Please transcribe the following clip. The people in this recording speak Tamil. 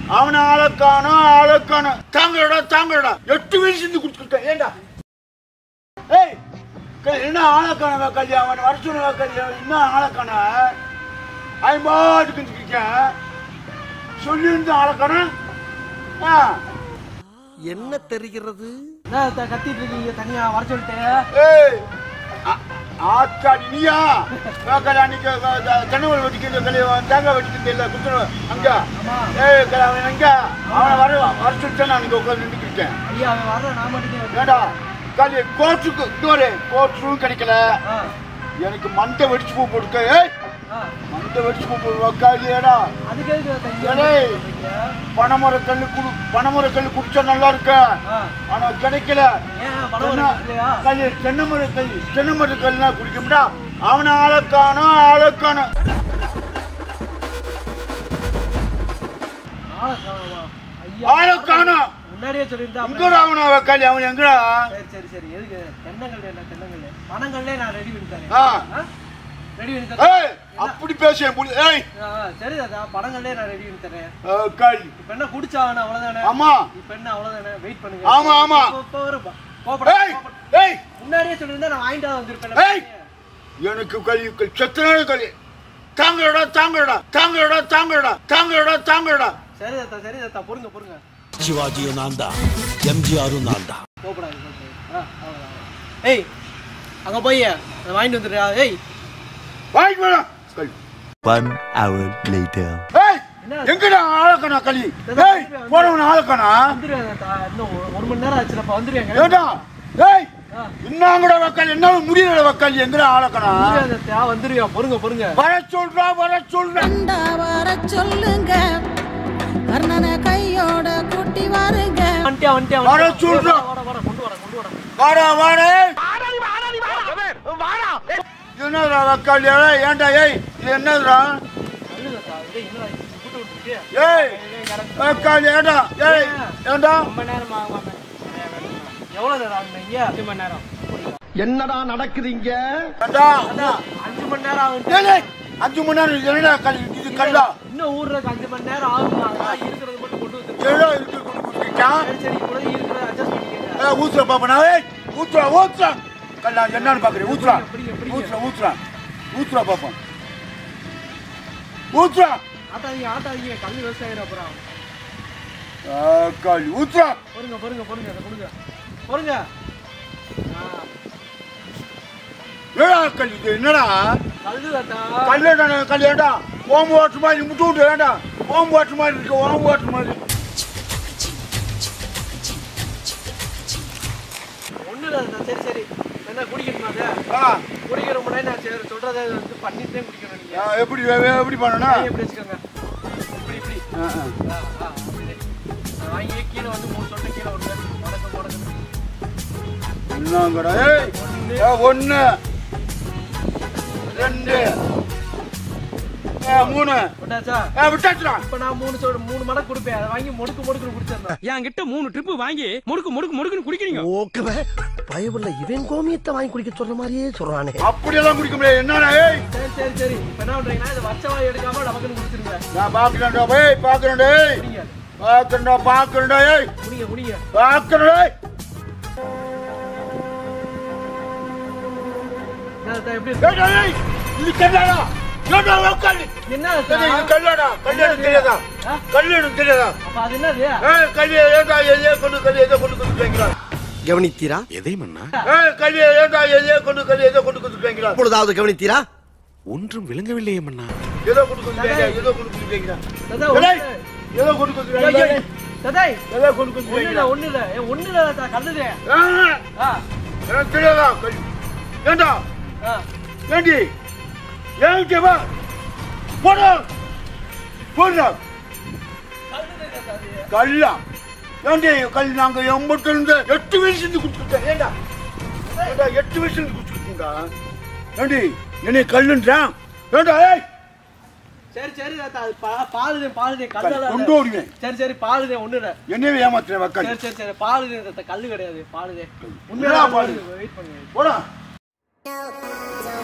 அவனை ஆளக்கானோ ஆளக்கானோ தாங்கடா தாங்கடா எட்டு வயசு இருந்து கொடுத்துருக்கேன் ஏண்டா ஏய் க- என்ன ஆளக்கான கல்யாணம் அவன் வர சொல்லுவா கல்யாணம் என்ன ஆளக்கான ஐம்பாட்டுக்கு இருக்கேன் சொல்லியிருந்து ஆளக்கான ஆ என்ன தெரிகிறது என்ன த- கத்திட்டு இருக்கீங்க தனியா வர சொல்லிட்டு ஏய் ஆ- ஆத்தாடி நீயா வாக்காளி அன்னைக்கு தென்னவல் வெட்டிக்கிறது கல்யாணம் தேங்காய் வெட்டிக்கிறது இல்லை குத்துணும் அங்க ஏய் க- அவன் எங்க அவனை வர வர சொல்லிட்டு நான் அன்னைக்கு உட்காந்து நின்றுக்கிட்டேன் ஐயா அவன் வர்ற நான் மட்டும் ஏடா காலி கோச்சுக்கு இன்னொரு கோச்சும் கிடைக்கல ஆ எனக்கு மண்டை வெடிச்சு பூ போட்டுக்க ஏய் ஆ மண்டை வெடிச்சு பூ போடுவா காலியேடா அதுக்கு எதுக்கு தனியா ஏய். சொல்றீங்க? பனைமர கல்லு குடு பனைமர கல்லு குடிச்சா நல்லா இருக்க ஆ ஆனா கிடைக்கல ஏன் படம் தென்னை- இல்லையா கல்லு தென்னமர கல்லு தென்னமர கல்லுனா குடிக்கும்டா அவனை ஆளக்கானோ ஆளக்கானோ ஆளை காணோமா? ஐயா ஆளக்கானோ முன்னாடியே சொல்லியிருந்தா அப்புறம் எங்கடா அவனை காலி அவன் எங்கடா சரி சரி சரி எதுக்கு தென்னங்கல் என்ன தென்னங்கல் பணங்கள்லே நான் ரெடி பண்ணி தரேன் ஆ. ரெடி பண்ணி தரேன் ஏய் அப்படி பேச என் புள்ள- ஏய் ஆ, சரி தாத்தா பணங்கள்லே நான் ரெடி பண்ணி தரேன் ஆ, காளி இப்ப என்ன குடிச்சாவன அவ்வளவுதானே ஆமா இப்ப என்ன அவ்வளவுதானே வெயிட் பண்ணுங்க ஆமா, ஆமா. இப்ப- இப்ப வரும். கோபப்பட- ஏய் கோபப்பட- ஏய் முன்னாடியே சொல்லியிருந்தா நான் வாங்கிட்டு தான் வந்திருப்பேன் ஏய்! எனக்கு கல்வி செத்தனால கல்வி தாங்கடா தாங்கடா தாங்கடா தாங்கடா தாங்கடா தாங்கடா சரி தாத்தா சரி தாத்தா பொறுங்க பொறுங்க சிவாஜியும் நான் தான் எம்ஜிஆரும் நான் தான் கோபப்படாது கோபப்படாது. ஆ, அவ்வளவுதான், அவ்வளவுதான். ஏய் அங்க போய் அதை வாங்கிட்டு வந்துடுறியா ஏய் வாங்கிட்டு வரா கல்வி One hour later. ஏய் எங்கடா ஆளக்கணா களி ஏய் போறவன ஆளக்கணா வந்துருவேன் தாத்தா இன்னும் ஒரு- ஒரு மணி நேரம் ஆச்சுலப்பா வந்துருவேங்க ஏடா ஏய் என்னங்கடா வக்கால் என்னால முடியல வக்கால் எங்கடா ஆளக்கணா தாத்தா வந்துருவியா பொறுங்க பொறுங்க வர சொல்றா வர சொல்றா கண்டா வர சொல்லுங்க கர்ணனை கையோட கூட்டி வாருங்க வந்துட்டியா வந்துட்டியா வர வந்துட்டியா? சொல்றா. வர வர கொண்டு வர கொண்டு வர வாடா வாடா என்னடா வக்கால் ஏய் ஏன்டா ஏய் இது என்னடா அல்லு தாத்தா டேய் என்னடா இது கூட்டு விட்டுருக்கு ஏய் வக்கால் ஏடா ஏய் ஏண்டா ரொம்ப நேரம் ஆகும் எவ்வளவு நேரம் ஆகும் இங்க அஞ்சு மணி நேரம் என்னடா நடக்குது இங்க ஏண்டா அதான், அஞ்சு மணி நேரம் ஆகும் ஏய், ஏய், அஞ்சு மணி நேரம் என்னடா கல் இது கல்லா இன்னும் ஊர்றதுக்கு அஞ்சு மணி நேரம் ஆகும் அதெல்லாம் இருக்கிறது மட்டும் கொண்டு வந்து ஏடா இருக்கு கொண்டு கொடுத்துருக்கான் சரி சரி கூட இருக்கிறத அட்ஜஸ்ட் பண்ணிக்கங்க ஏய் ஊத்துற பாப்பனா ஏய் ஊத்துறா ஊத்துறா கல்லா என்னன்னு பாக்குறேன் ஊத்துறா பிடிங்க, பிடிங்க. ஊத்துறா ஊத்துறா ஊத்துறா பாப்போம் ஊத்துறா ஆட்டாதீங்க ஆட்டாதீங்க கல் விவசாயம் அப்புறம் கல் ஊத்துறா பொறுங்க பொறுங்க பொறுங்க அதை கொடுங்க பொறுங்க ஆ, ஏடா கல் இது என்னடா கல்லு தாத்தா கல்லேடா கல் ஏண்டா ஓம்பு ஓட்டு மாதிரி முட்டு விட்டு ஏண்டா ஓம்பு ஓட்டு மாதிரி இருக்கு ஓம்பு ஓட்டு மாதிரி ஒண்ணு இல்ல தாத்தா சரி சரி என்ன குடிக்கணுமா அதை ஆ குடிக்கிற முன்னாடி நான் சரி சொல்றதை வந்து பண்ணிட்டு குடிக்கணும் நீங்க ஆ, எப்படி வே- எப்படி பண்ணணும் கையை இப்படி வச்சுக்கோங்க இப்படி இப்படி ஆ, ஆ. ஆ, ஆ, அப்படி. நான் வாங்கி கீழே வந்து மூணு சொட்டை கீழே விடுங்க முடக்க முடக்க என்னங்கடா ஏய் ஏ, ஒண்ணு ரெண்டு ஏ, மூணு விட்டாச்சா ஏ, விட்டாச்சுடா இப்ப நான் மூணு சொட்டு மூணு மடக்கு கொடுப்பேன் அதை வாங்கி முடுக்கு முடுக்கு குடிச்சிடணும் என்கிட்ட மூணு ட்ரிப்பு வாங்கி முடுக்கு முடுக்கு முடுக்குன்னு குடிக்கிறீங்க ஓகே பயமுள்ள இவன் கோமியத்தை வாங்கி குடிக்க சொல்ற மாதிரியே சொல்றானே அப்படியெல்லாம் குடிக்க முடியாது என்னடா ஏய் சரி சரி சரி இப்ப என்ன பண்றீங்கன்னா இதை வச்ச வாய் எடுக்காம நமக்குன்னு குடிச்சிருங்க நான் பாக்குறேன்டா ஏய் பாக்குறேன்டா ஏய் குடிங்க பாக்குறேன்டா பாக்குறேன்டா ஏய் குடிங்க குடிங்க பாக்குறேன்டா ஏய் என்ன தாத்தா, எப்படி இருக்கு? ஏய், ஏய், ஏய், இது கல்லாடா ஏண்டா உக்காந்து என்ன ஏய், தாத்தா? இது கல்லாடா கல்யாணம் தெரியாதா ஆ? கல்யாணம் தெரியாதா அப்ப அது என்னது ஏய் கல்வி ஏண்டா எதையோ கொண்டு கல்வி எதை கொண்டு கொடுத்துருக்கீங்களா கவனித்தீரா எதை மன்னா ஏய் கல்வி ஏண்டா எதையோ கொண்டு கல்வி எதை கொண்டு கொடுத்துருக்கீங்களா இப்பொழுதாவது கவனித்தீரா ஒன்றும் விளங்கவில்லையே மன்னா ஏதோ கொண்டு கொடுத்துருக்கீங்க ஏதோ கொண்டு கொடுத்துருக்கீங்களா தாத்தா, ஏய், ஒண்ணு- ஏதோ கொண்டு ஏய், கொடுத்துருக்கீங்களா ஏய், தாத்தா, ஏதோ கொண்டு ஒண்ணு இல்ல கொடுத்துருக்கீங்களா ஒண்ணு இல்ல ஏய், ஒண்ணு இல்ல தாத்தா, கல்லுதே ஆ, ஆ, எனக்கு தெரியாதா கல்வி ஏண்டா ஆ. ஏண்டி ஏன்ட்டு வா போடா போடா கல்லுதே தாத்தா அது. கல்லா ஏண்டி கல் நாங்க எண்பத்தி இருந்து எட்டு வயசு இருந்து குடிச்சுக்கிட்டேன் ஏண்டா ஏண்டா எட்டு வயசு இருந்து குடிச்சுக்கிட்டா ஏண்டி என்னை கல்லுன்றான் ஏண்டா ஏய் சரி சரி தாத்தா அது பா- பாலுதே பாலுதே கல்லெல்லாம் கொண்டு இல்ல. ஓடுவேன் சரி சரி பாலுதே ஒண்ணு இல்ல என்னையே ஏமாத்துறேன் வக்கால் சரி சரி சரி பாலுதே தாத்தா கல்லு கிடையாது பாலுதே என்னடா பாலு? வெயிட் பண்ணுங்க போடா Don't